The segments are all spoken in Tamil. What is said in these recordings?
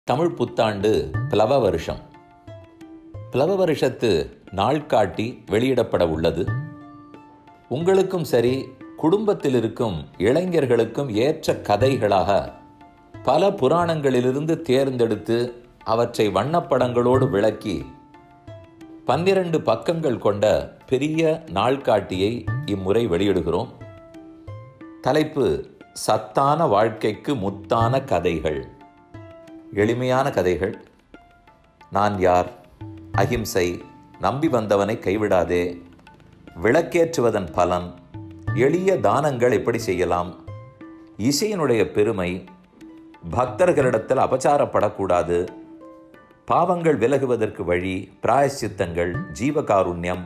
தமிழ் புத்தாண்டு பிளவ வருஷம் பிளவ வருஷத்து நாள்காட்டி வெளியிடப்பட உள்ளது உங்களுக்கும் சரி குடும்பத்தில் இருக்கும் இளைஞர்களுக்கும் ஏற்ற கதைகளாக பல புராணங்களிலிருந்து தேர்ந்தெடுத்து அவற்றை வண்ணப்படங்களோடு விளக்கி பன்னிரண்டு பக்கங்கள் கொண்ட பெரிய நாள்காட்டியை இம்முறை வெளியிடுகிறோம் தலைப்பு சத்தான வாழ்க்கைக்கு முத்தான கதைகள் எளிமையான கதைகள் நான் யார் அகிம்சை நம்பி வந்தவனை கைவிடாதே விளக்கேற்றுவதன் பலன் எளிய தானங்கள் எப்படி செய்யலாம் இசையினுடைய பெருமை பக்தர்களிடத்தில் அபச்சாரப்படக்கூடாது பாவங்கள் விலகுவதற்கு வழி பிராயச்சித்தங்கள் ஜீவகாருண்யம்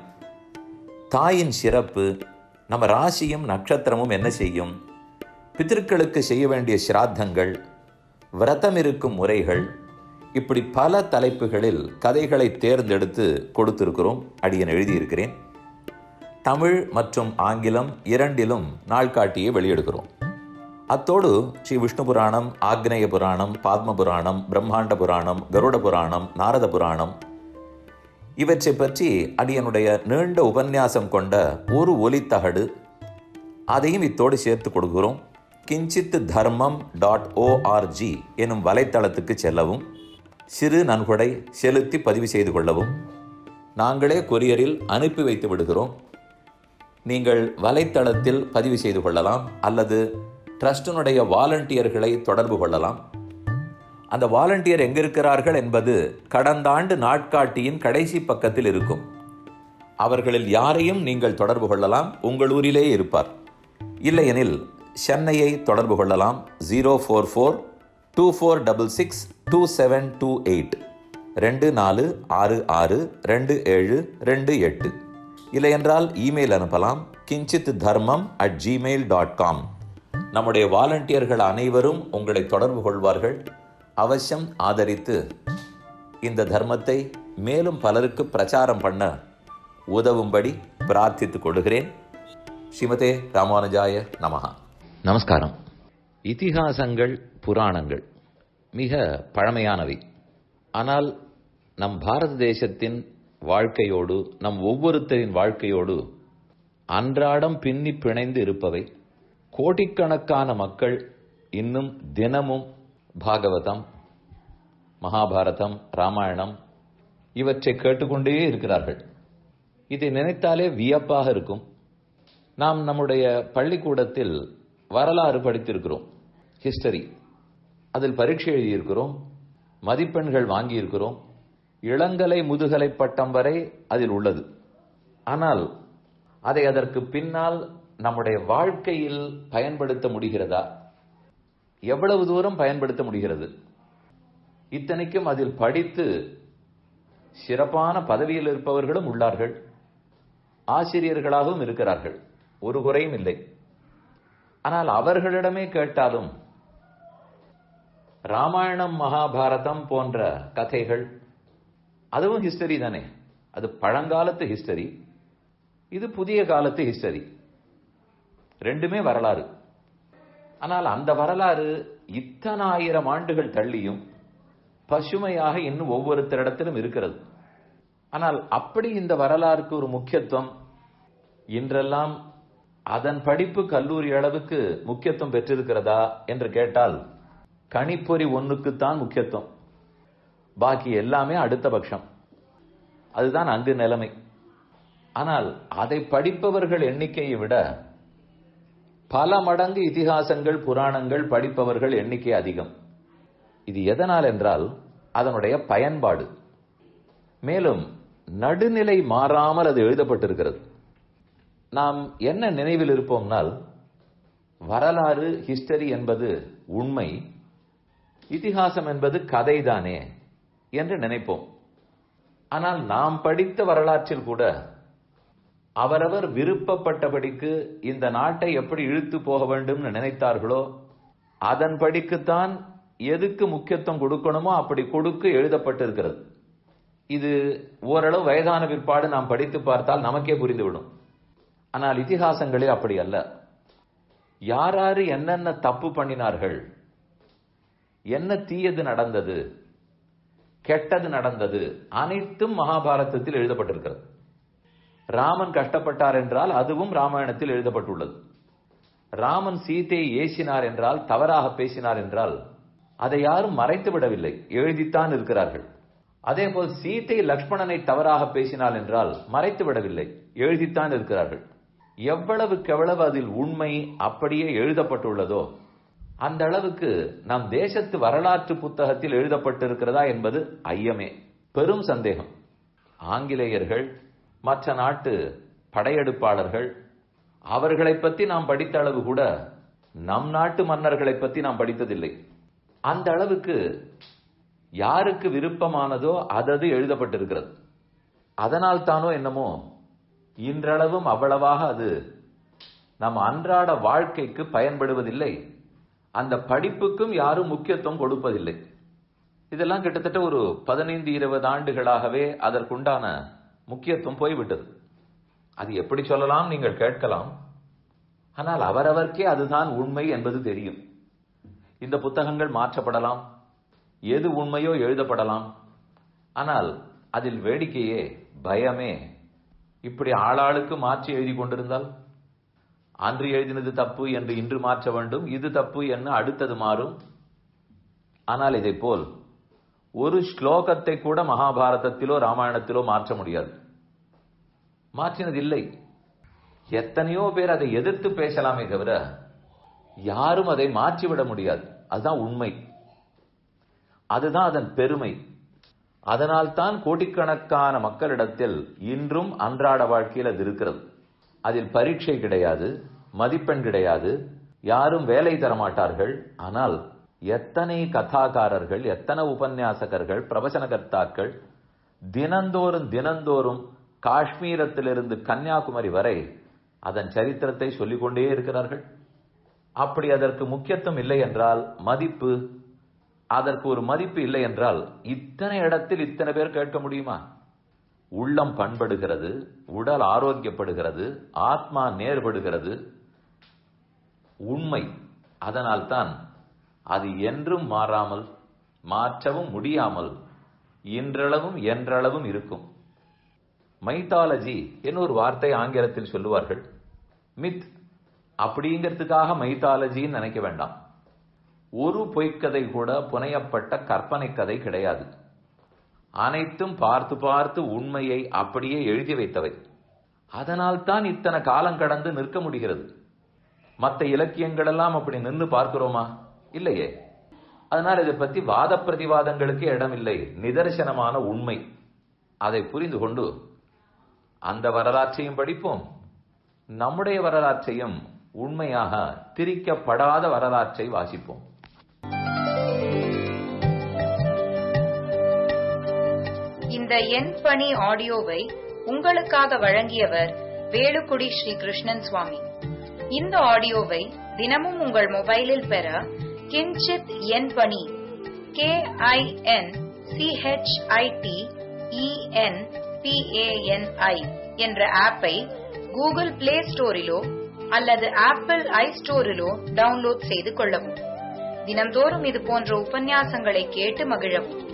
தாயின் சிறப்பு நம்ம ராசியும் நட்சத்திரமும் என்ன செய்யும் பித்திருக்களுக்கு செய்ய வேண்டிய சிராத்தங்கள் விரதம் இருக்கும் முறைகள் இப்படி பல தலைப்புகளில் கதைகளை தேர்ந்தெடுத்து கொடுத்திருக்கிறோம் அடியன் எழுதியிருக்கிறேன் தமிழ் மற்றும் ஆங்கிலம் இரண்டிலும் நாள்காட்டியை வெளியிடுகிறோம் அத்தோடு ஸ்ரீ விஷ்ணு புராணம் ஆக்னேய புராணம் பாத்ம புராணம் பிரம்மாண்ட புராணம் கருட புராணம் நாரத புராணம் இவற்றை பற்றி அடியனுடைய நீண்ட உபன்யாசம் கொண்ட ஒரு ஒலித்தகடு அதையும் இத்தோடு சேர்த்து கொடுக்கிறோம் கிஞ்சித் தர்மம் டாட் ஓஆர்ஜி எனும் வலைத்தளத்துக்கு செல்லவும் சிறு நன்கொடை செலுத்தி பதிவு செய்து கொள்ளவும் நாங்களே கொரியரில் அனுப்பி வைத்து விடுகிறோம் நீங்கள் வலைத்தளத்தில் பதிவு செய்து கொள்ளலாம் அல்லது ட்ரஸ்டினுடைய வாலண்டியர்களை தொடர்பு கொள்ளலாம் அந்த வாலண்டியர் எங்க இருக்கிறார்கள் என்பது கடந்த ஆண்டு நாட்காட்டியின் கடைசி பக்கத்தில் இருக்கும் அவர்களில் யாரையும் நீங்கள் தொடர்பு கொள்ளலாம் உங்கள் ஊரிலே இருப்பார் இல்லையெனில் சென்னையை தொடர்பு கொள்ளலாம் zero four four two four double six two seven two eight ரெண்டு நாலு ஆறு ஆறு ரெண்டு ஏழு ரெண்டு எட்டு இல்லையென்றால் இமெயில் அனுப்பலாம் கிஞ்சித் தர்மம் அட் ஜிமெயில் டாட் காம் நம்முடைய வாலண்டியர்கள் அனைவரும் உங்களை தொடர்பு கொள்வார்கள் அவசியம் ஆதரித்து இந்த தர்மத்தை மேலும் பலருக்கு பிரச்சாரம் பண்ண உதவும்படி பிரார்த்தித்துக் கொள்கிறேன் ஸ்ரீமதே ராமானுஜாய நமகா நமஸ்காரம் இதிகாசங்கள் புராணங்கள் மிக பழமையானவை ஆனால் நம் பாரத தேசத்தின் வாழ்க்கையோடு நம் ஒவ்வொருத்தரின் வாழ்க்கையோடு அன்றாடம் பின்னி பிணைந்து இருப்பவை கோடிக்கணக்கான மக்கள் இன்னும் தினமும் பாகவதம் மகாபாரதம் ராமாயணம் இவற்றை கேட்டுக்கொண்டே இருக்கிறார்கள் இதை நினைத்தாலே வியப்பாக இருக்கும் நாம் நம்முடைய பள்ளிக்கூடத்தில் வரலாறு படித்திருக்கிறோம் ஹிஸ்டரி அதில் பரீட்சை எழுதியிருக்கிறோம் மதிப்பெண்கள் வாங்கியிருக்கிறோம் இளங்கலை முதுகலை பட்டம் வரை அதில் உள்ளது ஆனால் அதை அதற்கு பின்னால் நம்முடைய வாழ்க்கையில் பயன்படுத்த முடிகிறதா எவ்வளவு தூரம் பயன்படுத்த முடிகிறது இத்தனைக்கும் அதில் படித்து சிறப்பான பதவியில் இருப்பவர்களும் உள்ளார்கள் ஆசிரியர்களாகவும் இருக்கிறார்கள் ஒரு குறையும் இல்லை ஆனால் அவர்களிடமே கேட்டாலும் ராமாயணம் மகாபாரதம் போன்ற கதைகள் அதுவும் ஹிஸ்டரி தானே அது பழங்காலத்து ஹிஸ்டரி இது புதிய காலத்து ஹிஸ்டரி ரெண்டுமே வரலாறு ஆனால் அந்த வரலாறு இத்தனாயிரம் ஆண்டுகள் தள்ளியும் பசுமையாக இன்னும் ஒவ்வொருத்தரிடத்திலும் இருக்கிறது ஆனால் அப்படி இந்த வரலாறுக்கு ஒரு முக்கியத்துவம் இன்றெல்லாம் அதன் படிப்பு கல்லூரி அளவுக்கு முக்கியத்துவம் பெற்றிருக்கிறதா என்று கேட்டால் கணிப்பொறி ஒன்றுக்குத்தான் முக்கியத்துவம் பாக்கி எல்லாமே அடுத்த பட்சம் அதுதான் அங்கு நிலைமை ஆனால் அதை படிப்பவர்கள் எண்ணிக்கையை விட பல மடங்கு இதிகாசங்கள் புராணங்கள் படிப்பவர்கள் எண்ணிக்கை அதிகம் இது எதனால் என்றால் அதனுடைய பயன்பாடு மேலும் நடுநிலை மாறாமல் அது எழுதப்பட்டிருக்கிறது நாம் என்ன நினைவில் இருப்போம்னால் வரலாறு ஹிஸ்டரி என்பது உண்மை இதிகாசம் என்பது கதைதானே என்று நினைப்போம் ஆனால் நாம் படித்த வரலாற்றில் கூட அவரவர் விருப்பப்பட்டபடிக்கு இந்த நாட்டை எப்படி இழுத்து போக வேண்டும்னு நினைத்தார்களோ அதன் படிக்குத்தான் எதுக்கு முக்கியத்துவம் கொடுக்கணுமோ அப்படி கொடுக்க எழுதப்பட்டிருக்கிறது இது ஓரளவு வயதான பிற்பாடு நாம் படித்து பார்த்தால் நமக்கே புரிந்துவிடும் ஆனால் இதிகாசங்களில் அப்படி அல்ல யாராரு என்னென்ன தப்பு பண்ணினார்கள் என்ன தீயது நடந்தது கெட்டது நடந்தது அனைத்தும் மகாபாரதத்தில் எழுதப்பட்டிருக்கிறது ராமன் கஷ்டப்பட்டார் என்றால் அதுவும் ராமாயணத்தில் எழுதப்பட்டுள்ளது ராமன் சீதையை ஏசினார் என்றால் தவறாக பேசினார் என்றால் அதை யாரும் மறைத்து விடவில்லை எழுதித்தான் இருக்கிறார்கள் அதே போல் சீதை லக்ஷ்மணனை தவறாக பேசினாள் என்றால் மறைத்து விடவில்லை எழுதித்தான் இருக்கிறார்கள் எவ்வளவுக்கு எவ்வளவு அதில் உண்மை அப்படியே எழுதப்பட்டுள்ளதோ அந்த அளவுக்கு நம் தேசத்து வரலாற்று புத்தகத்தில் எழுதப்பட்டிருக்கிறதா என்பது ஐயமே பெரும் சந்தேகம் ஆங்கிலேயர்கள் மற்ற நாட்டு படையெடுப்பாளர்கள் அவர்களை பற்றி நாம் படித்த அளவு கூட நம் நாட்டு மன்னர்களை பற்றி நாம் படித்ததில்லை அந்த அளவுக்கு யாருக்கு விருப்பமானதோ அதது எழுதப்பட்டிருக்கிறது அதனால் தானோ என்னமோ இன்றளவும் அவ்வளவாக அது நம் அன்றாட வாழ்க்கைக்கு பயன்படுவதில்லை அந்த படிப்புக்கும் யாரும் முக்கியத்துவம் கொடுப்பதில்லை இதெல்லாம் கிட்டத்தட்ட ஒரு பதினைந்து இருபது ஆண்டுகளாகவே அதற்குண்டான முக்கியத்துவம் போய்விட்டது அது எப்படி சொல்லலாம் நீங்கள் கேட்கலாம் ஆனால் அவரவர்க்கே அதுதான் உண்மை என்பது தெரியும் இந்த புத்தகங்கள் மாற்றப்படலாம் எது உண்மையோ எழுதப்படலாம் ஆனால் அதில் வேடிக்கையே பயமே இப்படி ஆளாளுக்கு மாற்றி எழுதி கொண்டிருந்தால் அன்று எழுதினது தப்பு என்று இன்று மாற்ற வேண்டும் இது தப்பு என்று அடுத்தது மாறும் ஆனால் இதை போல் ஒரு ஸ்லோகத்தை கூட மகாபாரதத்திலோ ராமாயணத்திலோ மாற்ற முடியாது மாற்றினது இல்லை எத்தனையோ பேர் அதை எதிர்த்து பேசலாமே தவிர யாரும் அதை மாற்றிவிட முடியாது அதுதான் உண்மை அதுதான் அதன் பெருமை அதனால்தான் கோடிக்கணக்கான மக்களிடத்தில் இன்றும் அன்றாட வாழ்க்கையில் அது இருக்கிறது அதில் பரீட்சை கிடையாது மதிப்பெண் கிடையாது யாரும் வேலை தரமாட்டார்கள் ஆனால் எத்தனை கதாகாரர்கள் எத்தனை உபன்யாசகர்கள் பிரவசனகர்த்தாக்கள் தினந்தோறும் தினந்தோறும் காஷ்மீரத்திலிருந்து கன்னியாகுமரி வரை அதன் சரித்திரத்தை சொல்லிக்கொண்டே இருக்கிறார்கள் அப்படி அதற்கு முக்கியத்துவம் இல்லை என்றால் மதிப்பு அதற்கு ஒரு மதிப்பு இல்லை என்றால் இத்தனை இடத்தில் இத்தனை பேர் கேட்க முடியுமா உள்ளம் பண்படுகிறது உடல் ஆரோக்கியப்படுகிறது ஆத்மா நேர்படுகிறது உண்மை அதனால்தான் அது என்றும் மாறாமல் மாற்றவும் முடியாமல் இன்றளவும் என்றளவும் இருக்கும் மைத்தாலஜி என்ன ஒரு வார்த்தை ஆங்கிலத்தில் சொல்லுவார்கள் மித் அப்படிங்கிறதுக்காக மைத்தாலஜின்னு நினைக்க வேண்டாம் ஒரு பொய்க்கதை கூட புனையப்பட்ட கற்பனை கதை கிடையாது அனைத்தும் பார்த்து பார்த்து உண்மையை அப்படியே எழுதி வைத்தவை அதனால் தான் இத்தனை காலம் கடந்து நிற்க முடிகிறது மற்ற இலக்கியங்கள் எல்லாம் அப்படி நின்று பார்க்கிறோமா இல்லையே அதனால் இதை பத்தி வாத பிரதிவாதங்களுக்கு இடமில்லை நிதர்சனமான உண்மை அதை புரிந்து கொண்டு அந்த வரலாற்றையும் படிப்போம் நம்முடைய வரலாற்றையும் உண்மையாக திரிக்கப்படாத வரலாற்றை வாசிப்போம் இந்த என் பணி ஆடியோவை உங்களுக்காக வழங்கியவர் வேலுக்குடி ஸ்ரீ கிருஷ்ணன் சுவாமி இந்த ஆடியோவை தினமும் உங்கள் மொபைலில் பெற கிஞ்சித் என் பணி கே ஐ என் சிஹெச்ஐடி இஎன் பிஏஎன்ஐ என்ற ஆப்பை கூகுள் பிளே ஸ்டோரிலோ அல்லது ஆப்பிள் ஐ ஸ்டோரிலோ டவுன்லோட் செய்து கொள்ளவும் தினம்தோறும் இது போன்ற உபன்யாசங்களை கேட்டு மகிழவும்